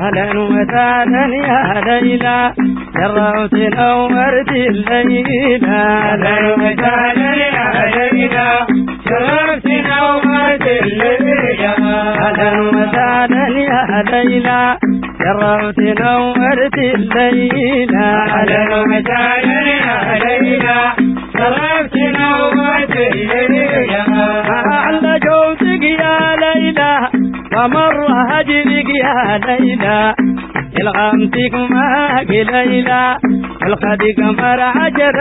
أهلا وسهلا يا ليلى شرفت نورت الليلة أهلا وسهلا يا ليلى شرفت نورت الليلة أهلا وسهلا يا ليلى شرفت نورت الليلة أهلا وسهلا يا ليلى شرفت نورت الليلة أعلى جوزك يا ليلى ومر هجرك يا ليلى الغمتك معك ليلى الخدك مر عجر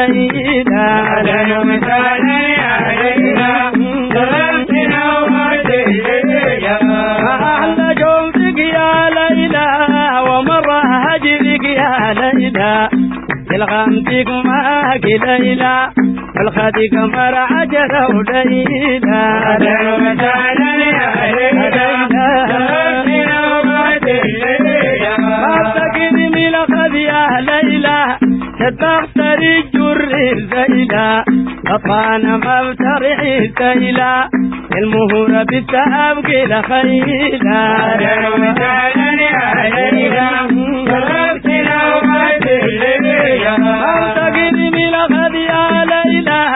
وليلى أهلا وسهلا يا ليلى شرفت نورت الليلة أعلى جوزك يا ليلى ومر هجرك يا ليلى الغمتك معك ليلى الخدك مر عجر وليلى أهلا وسهلا يا ليلى شرفت نورت الليلة أفتقد من الخذ يا ليلى تتغتر الجر الزيلة أطفانا ما بترعي سيلة المهورة بالسهام كلا خيلة أهلا وسهلا يا ليلى شرفت نورت الليلة أفتقد من الخذ يا ليلى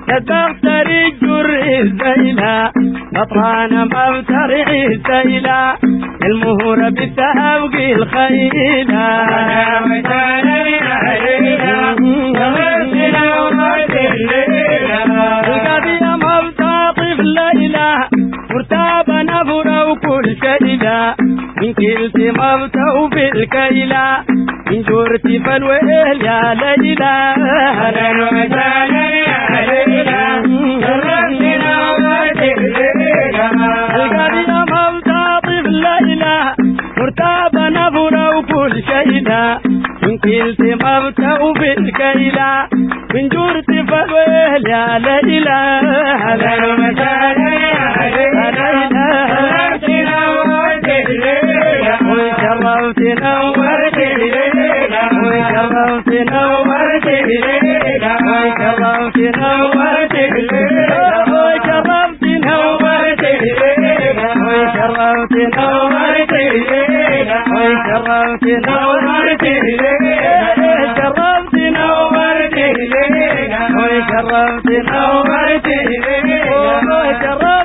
تتغتر الجر الزيلة أطفانا ما بترعي سيلة المهورة بالسهام كلا خيلة أهلا وسهلا يا ليلى شرفت نورت الليلة القضية ما بتعطف ليلى مرتابة نفرة وكل شيلة من كلت ما بتوب الكيلة من جرتي فالويل يا ليلى أهلا وسهلا يا ليلى شرفت نورت الليلة القضية ما بتعطف ليلى مرتابة نفرة وكل شيلة من كلت ما بتوب الكيلة من جرتي فالويل يا ليلى أهلا وسهلا يا ليلى شرفت نورت الليلة وشرفت نورت الليلة وشرفت نورت الليلة وشرفت نورت الليلة وشرفت نورت الليلة وشرفت نورت الليلة وشرفت نورت شرفت نورت الليلة وشرفت نورت الليلة وشرفت